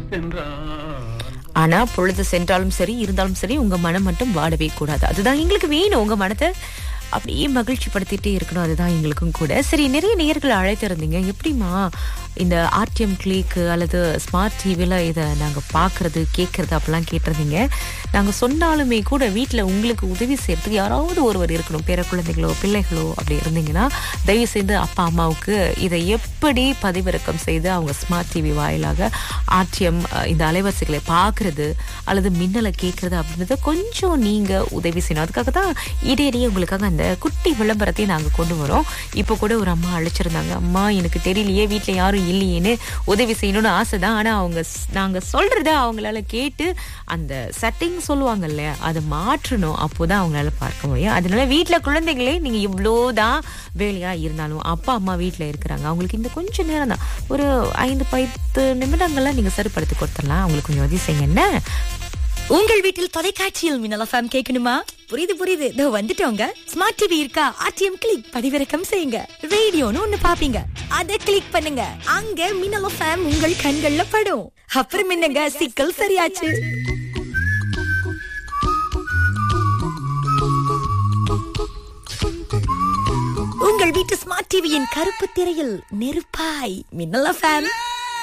சென்றான் ஆனா பொழுது சென்றாலும் சரி இருந்தாலும் சரி உங்க மனம் மட்டும் வாடவே கூடாது அதுதான் எங்களுக்கு வேணும் உங்க மனத்தை அப்படியே மகிழ்ச்சி படுத்திட்டே இருக்கணும் அதுதான் எங்களுக்கும் கூட சரி நிறைய நேயர்கள் அழைத்திருந்தீங்க எப்படிமா இந்த ஆர்டிஎம் கிளிக் அல்லது ஸ்மார்ட் டிவியில் இதை நாங்கள் பார்க்கறது கேட்கறது அப்படிலாம் கேட்டிருந்தீங்க நாங்கள் சொன்னாலுமே கூட வீட்டில் உங்களுக்கு உதவி செய்யறதுக்கு யாராவது ஒருவர் இருக்கணும் பேர குழந்தைகளோ பிள்ளைகளோ அப்படி இருந்தீங்கன்னா தயவு செய்து அப்பா அம்மாவுக்கு இதை எப்படி பதிவிறக்கம் செய்து அவங்க ஸ்மார்ட் டிவி வாயிலாக ஆர்டிஎம் இந்த அலைவரிசைகளை பார்க்கறது அல்லது மின்னலை கேட்கறது அப்படின்றத கொஞ்சம் நீங்க உதவி செய்யணும் அதுக்காக தான் இடையிடையே உங்களுக்காக அந்த குட்டி விளம்பரத்தையும் நாங்க கொண்டு வரோம் இப்போ கூட ஒரு அம்மா அழைச்சிருந்தாங்க அம்மா எனக்கு தெரியலையே வீட்ல யாரும் இல்லையேன்னு உதவி செய்யணும்னு ஆசை தான் ஆனா அவங்க ஸ்- நாங்க சொல்றத அவங்களால கேட்டு அந்த செட்டிங் சொல்லுவாங்க இல்லையா அதை மாற்றணும் அப்போதான் அவங்களால பார்க்க முடியும் அதனால வீட்ல குழந்தைகளே நீங்க இவ்வளோதான் வேலையா இருந்தாலும் அப்பா அம்மா வீட்ல இருக்கிறாங்க அவங்களுக்கு இந்த கொஞ்ச நேரம் தான் ஒரு ஐந்து பத்து நிமிடங்கள்ல நீங்க சரிப்படுத்தி கொடுத்துடலாம் அவங்களுக்கு கொஞ்சம் உதவி செய்யுங்க என்ன உங்கள் வீட்டில் தொலைக்காட்சியில் மின்னல் எஃப்எம் கேட்கணுமா புரியுது புரியுது இதோ வந்துட்டோங்க ஸ்மார்ட் டிவி இருக்கா ஆர்டிஎம் கிளிக் பதிவிறக்கம் செய்யுங்க ரேடியோன்னு ஒண்ணு பாப்பீங்க அத கிளிக் பண்ணுங்க அங்க மின்னல் எஃப்எம் உங்கள் கண்கள்ல படும் அப்புறம் என்னங்க சிக்கல் சரியாச்சு உங்கள் வீட்டு ஸ்மார்ட் டிவியின் கருப்பு திரையில் நெருப்பாய் மின்னல் எஃப்எம்